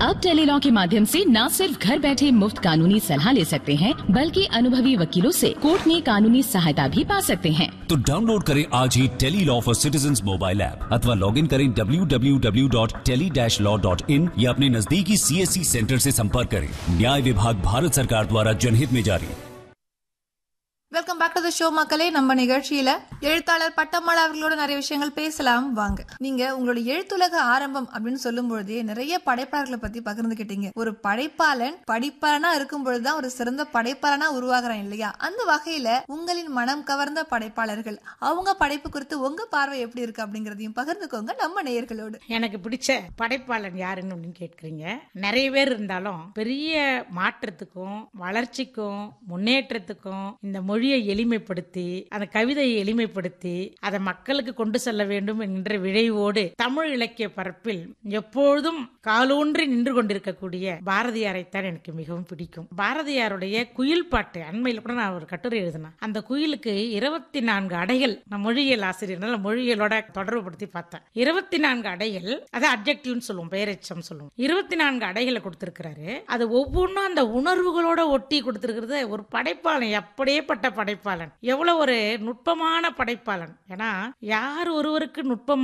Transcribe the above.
अब टेलीलॉ के माध्यम से न सिर्फ घर बैठे मुफ्त कानूनी सलाह ले सकते हैं बल्कि अनुभवी वकीलों से कोर्ट में कानूनी सहायता भी पा सकते हैं तो डाउनलोड करें आज ही tele law for citizen mobile app अथवा लॉग इन करें www.tele-law.in या अपने नजदीकी सीएससी सेंटर से संपर्क करें न्याय विभाग भारत सरकार द्वारा जनहित में जारी welcome back to the show மக்களே நம்ம நிகழ்ச்சியில எழுத்தாளர் பட்டம்மாள் அவர்களோட நிறைய விஷயங்கள் பேசலாம் வாங்க நீங்க உங்களோட எழுத்துலக ஆரம்பம் அப்படின்னு சொல்லும் பொழுதே நிறைய படைப்பாளர்களை பத்தி பகிர்ந்துக்கிட்டீங்க ஒரு படைப்பாளன் படிப்பாளனா இருக்கும் பொழுதுதான் ஒரு சிறந்த படைப்பாளனா உருவாகிறான் இல்லையா அந்த வகையில உங்களின் மனம் கவர்ந்த படைப்பாளர்கள் அவங்க படைப்பு குறித்து உங்க பார்வை எப்படி இருக்கு அப்படிங்கறதையும் பகிர்ந்துக்கோங்க நம்ம நேயர்களோடு எனக்கு பிடிச்ச படைப்பாளன் யாருன்னு அப்படின்னு கேட்குறீங்க நிறைய பேர் இருந்தாலும் பெரிய மாற்றத்துக்கும் வளர்ச்சிக்கும் முன்னேற்றத்துக்கும் இந்த மொழியை எளிமைப்படுத்தி அந்த கவிதையை எளிமைப்படுத்தி அதை மக்களுக்கு கொண்டு செல்ல வேண்டும் என்கின்ற விழைவோடு தமிழ் இலக்கிய பரப்பில் எப்பொழுதும் காலூன்றி நின்று கொண்டிருக்கக்கூடிய பாரதியாரைத்தான் எனக்கு மிகவும் பிடிக்கும் பாரதியாருடைய குயில் பாட்டு அண்மையில் கூட நான் ஒரு கட்டுரை எழுதினேன் அந்த குயிலுக்கு இருபத்தி நான்கு அடைகள் நான் மொழியியல் ஆசிரியர்னால மொழியியலோட தொடர்பு படுத்தி பார்த்தேன் இருபத்தி நான்கு அடைகள் அது அப்ஜெக்டிவ்னு சொல்லுவோம் பெயரெச்சம் சொல்லுவோம் இருபத்தி நான்கு அடைகளை கொடுத்திருக்கிறாரு அது ஒவ்வொன்றும் அந்த உணர்வுகளோட ஒட்டி கொடுத்திருக்கிறது ஒரு படைப்பாளன் எப்படியேப்பட்ட படைப்பாளன் எவ்வளவு ஒரு நுட்பமான படைப்பாளன் ஏன்னா யார் ஒருவருக்கு நுட்பமான